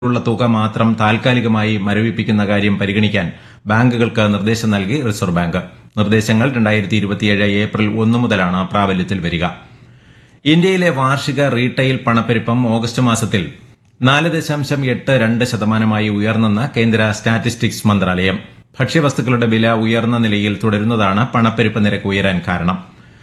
ഉള്ള തുക മാത്രം താൽക്കാലികമായി മരവിപ്പിക്കുന്ന കാര്യം പരിഗണിക്കാൻ ബാങ്കുകൾക്ക് നിർദ്ദേശം നൽകി റിസർവ് ബാങ്ക് നിർദ്ദേശങ്ങൾ ഏപ്രിൽ ഒന്ന് മുതലാണ് പ്രാബല്യത്തിൽ വരിക ഇന്ത്യയിലെ വാർഷിക റീട്ടെയിൽ പണപ്പെരുപ്പം ഓഗസ്റ്റ് മാസത്തിൽ നാല് ദശാംശം എട്ട് രണ്ട് ശതമാനമായി ഉയർന്നെന്ന് കേന്ദ്ര സ്റ്റാറ്റിസ്റ്റിക്സ് മന്ത്രാലയം ഭക്ഷ്യവസ്തുക്കളുടെ വില ഉയർന്ന നിലയിൽ തുടരുന്നതാണ് പണപ്പെരുപ്പ നിരക്ക് ഉയരാൻ കാരണം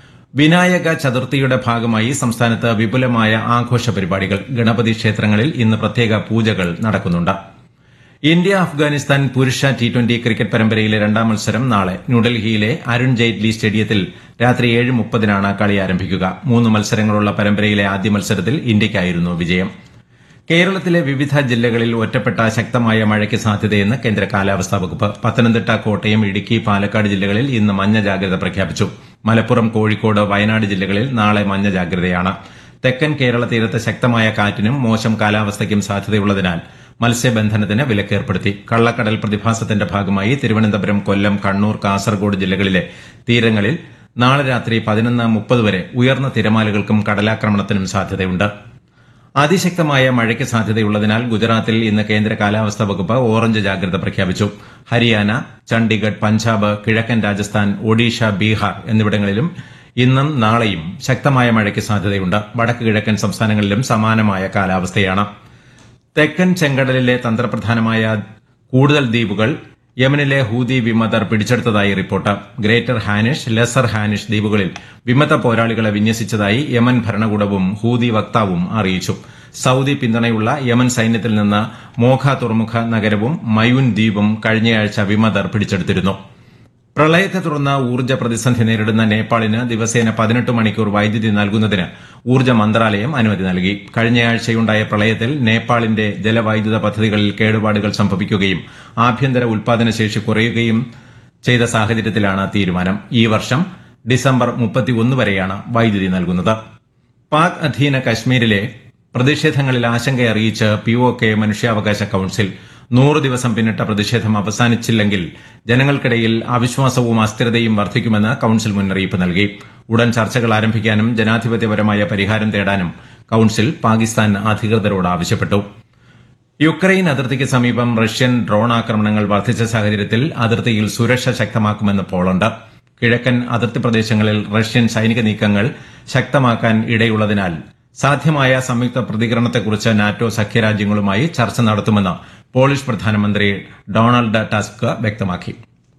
വിനായക ചതുർത്ഥിയുടെ ഭാഗമായി സംസ്ഥാനത്ത് വിപുലമായ ആഘോഷ പരിപാടികൾ ഗണപതി ക്ഷേത്രങ്ങളിൽ ഇന്ന് പ്രത്യേക പൂജകൾ നടക്കുന്നുണ്ട് ഇന്ത്യ അഫ്ഗാനിസ്ഥാൻ പുരുഷ ടി ട്വന്റി ക്രിക്കറ്റ് പരമ്പരയിലെ രണ്ടാം മത്സരം നാളെ ന്യൂഡൽഹിയിലെ അരുൺ ജെയ്റ്റ്ലി സ്റ്റേഡിയത്തിൽ രാത്രി ഏഴ് മുപ്പതിനാണ് കളി ആരംഭിക്കുക മൂന്ന് മത്സരങ്ങളുള്ള പരമ്പരയിലെ ആദ്യ മത്സരത്തിൽ ഇന്ത്യയ്ക്കായിരുന്നു വിജയം കേരളത്തിലെ വിവിധ ജില്ലകളിൽ ഒറ്റപ്പെട്ട ശക്തമായ മഴയ്ക്ക് സാധ്യതയെന്ന് കേന്ദ്ര കാലാവസ്ഥാ വകുപ്പ് പത്തനംതിട്ട കോട്ടയം ഇടുക്കി പാലക്കാട് ജില്ലകളിൽ ഇന്ന് മഞ്ഞ ജാഗ്രത പ്രഖ്യാപിച്ചു മലപ്പുറം കോഴിക്കോട് വയനാട് ജില്ലകളിൽ നാളെ മഞ്ഞ ജാഗ്രതയാണ് തെക്കൻ കേരള തീരത്ത് ശക്തമായ കാറ്റിനും മോശം കാലാവസ്ഥയ്ക്കും സാധ്യതയുള്ളതിനാൽ മത്സ്യബന്ധനത്തിന് വിലക്കേർപ്പെടുത്തി കള്ളക്കടൽ പ്രതിഭാസത്തിന്റെ ഭാഗമായി തിരുവനന്തപുരം കൊല്ലം കണ്ണൂർ കാസർഗോഡ് ജില്ലകളിലെ തീരങ്ങളിൽ നാളെ രാത്രി പതിനൊന്ന് മുപ്പത് വരെ ഉയർന്ന തിരമാലകൾക്കും കടലാക്രമണത്തിനും സാധ്യതയുണ്ട് അതിശക്തമായ മഴയ്ക്ക് സാധ്യതയുള്ളതിനാൽ ഗുജറാത്തിൽ ഇന്ന് കേന്ദ്ര കാലാവസ്ഥാ വകുപ്പ് ഓറഞ്ച് ജാഗ്രത പ്രഖ്യാപിച്ചു ഹരിയാന ചണ്ഡീഗഡ് പഞ്ചാബ് കിഴക്കൻ രാജസ്ഥാൻ ഒഡീഷ ബീഹാർ എന്നിവിടങ്ങളിലും ഇന്നും നാളെയും ശക്തമായ മഴയ്ക്ക് സാധ്യതയുണ്ട് വടക്ക് കിഴക്കൻ സംസ്ഥാനങ്ങളിലും സമാനമായ കാലാവസ്ഥയാണ് തെക്കൻ ചെങ്കടലിലെ തന്ത്രപ്രധാനമായ കൂടുതൽ ദ്വീപുകൾ യമനിലെ ഹൂതി വിമതർ പിടിച്ചെടുത്തതായി report Greater Hanish Lesser Hanish ദ്വീപുകളിൽ വിമത പോരാളികളെ വിന്യസിച്ചതായി യമൻ ഭരണകൂടവും ഹൂതി വക്താവും അറിയിച്ചു സൌദി പിന്തുണയുള്ള യമൻ സൈന്യത്തിൽ നിന്ന് മോഖ തുറമുഖ നഗരവും മയൂൻ ദ്വീപും കഴിഞ്ഞയാഴ്ച വിമതർ പിടിച്ചെടുത്തിരുന്നു പ്രളയത്തെ തുടർന്ന് ഊർജ്ജ പ്രതിസന്ധി നേരിടുന്ന നേപ്പാളിന് ദിവസേന പതിനെട്ട് മണിക്കൂർ വൈദ്യുതി നൽകുന്നതിന് ഊർജ്ജ മന്ത്രാലയം അനുമതി നൽകി കഴിഞ്ഞയാഴ്ചയുണ്ടായ പ്രളയത്തിൽ നേപ്പാളിന്റെ ജലവൈദ്യുത പദ്ധതികളിൽ കേടുപാടുകൾ സംഭവിക്കുകയും ആഭ്യന്തര ഉൽപാദനശേഷി കുറയുകയും ചെയ്ത സാഹചര്യത്തിലാണ് തീരുമാനം ഈ വർഷം ഡിസംബർ മുപ്പത്തിയൊന്ന് വരെയാണ് വൈദ്യുതി നൽകുന്നത് പാക് അധീന കശ്മീരിലെ പ്രതിഷേധങ്ങളിൽ ആശങ്കയറിയിച്ച് പിഒകെ മനുഷ്യാവകാശ കൌൺസിൽ നൂറ് ദിവസം പിന്നിട്ട പ്രതിഷേധം അവസാനിച്ചില്ലെങ്കിൽ ജനങ്ങൾക്കിടയിൽ അവിശ്വാസവും അസ്ഥിരതയും വർദ്ധിക്കുമെന്ന് കൌൺസിൽ മുന്നറിയിപ്പ് നൽകി ഉടൻ ചർച്ചകൾ ആരംഭിക്കാനും ജനാധിപത്യപരമായ പരിഹാരം തേടാനും കൌൺസിൽ പാകിസ്ഥാൻ അധികൃതരോട് ആവശ്യപ്പെട്ടു യുക്രൈൻ അതിർത്തിക്ക് സമീപം റഷ്യൻ ഡ്രോൺ ആക്രമണങ്ങൾ വർദ്ധിച്ച സാഹചര്യത്തിൽ അതിർത്തിയിൽ സുരക്ഷ ശക്തമാക്കുമെന്ന് പോളണ്ട് കിഴക്കൻ അതിർത്തി പ്രദേശങ്ങളിൽ റഷ്യൻ സൈനിക നീക്കങ്ങൾ ശക്തമാക്കാൻ ഇടയുള്ളതിനാൽ സാധ്യമായ സംയുക്ത പ്രതികരണത്തെക്കുറിച്ച് നാറ്റോ സഖ്യരാജ്യങ്ങളുമായി ചർച്ച നടത്തുമെന്ന് പോളിഷ് പ്രധാനമന്ത്രി ഡൊണാൾഡ് ടസ്ക് വ്യക്തമാക്കി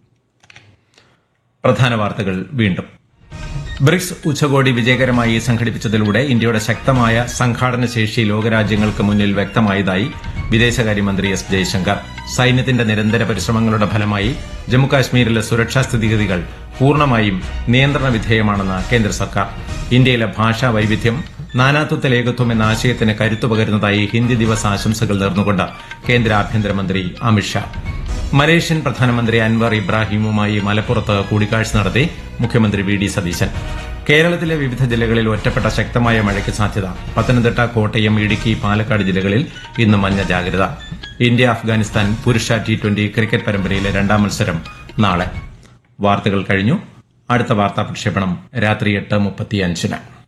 പ്രധാന വാർത്തകൾ വീണ്ടും ബ്രിക്സ് ഉച്ചകോടി വിജയകരമായി സംഘടിപ്പിച്ചതിലൂടെ ഇന്ത്യയുടെ ശക്തമായ സംഘാടന ശേഷി ലോകരാജ്യങ്ങൾക്ക് മുന്നിൽ വ്യക്തമായതായി വിദേശകാര്യമന്ത്രി എസ് ജയശങ്കർ സൈന്യത്തിന്റെ നിരന്തര പരിശ്രമങ്ങളുടെ ഫലമായി ജമ്മുകാശ്മീരിലെ സുരക്ഷാ സ്ഥിതിഗതികൾ പൂർണ്ണമായും നിയന്ത്രണ വിധേയമാണെന്ന് കേന്ദ്ര സർക്കാർ ഇന്ത്യയിലെ ഭാഷാ വൈവിധ്യം നാനാത്വത്തിൽ ഏകത്വം എന്ന ആശയത്തിന് കരുത്തു പകരുന്നതായി ഹിന്ദി ദിവസ് ആശംസകൾ നേർന്നുകൊണ്ട് കേന്ദ്ര ആഭ്യന്തരമന്ത്രി അമിത്ഷാ മലേഷ്യൻ പ്രധാനമന്ത്രി അൻവർ ഇബ്രാഹിമുമായി മലപ്പുറത്ത് കൂടിക്കാഴ്ച നടത്തി മുഖ്യമന്ത്രി വി ഡി സതീശൻ കേരളത്തിലെ വിവിധ ജില്ലകളിൽ ഒറ്റപ്പെട്ട ശക്തമായ മഴയ്ക്ക് സാധ്യത പത്തനംതിട്ട കോട്ടയം ഇടുക്കി പാലക്കാട് ജില്ലകളിൽ ഇന്ന് മഞ്ഞ ജാഗ്രത ഇന്ത്യ അഫ്ഗാനിസ്ഥാൻ പുരുഷ ടി ട്വന്റി ക്രിക്കറ്റ് പരമ്പരയിലെ രണ്ടാം മത്സരം നാളെ വാർത്തകൾ കഴിഞ്ഞു അടുത്ത വാർത്താ പ്രക്ഷേപണം രാത്രി എട്ട് മുപ്പത്തിയഞ്ചിന്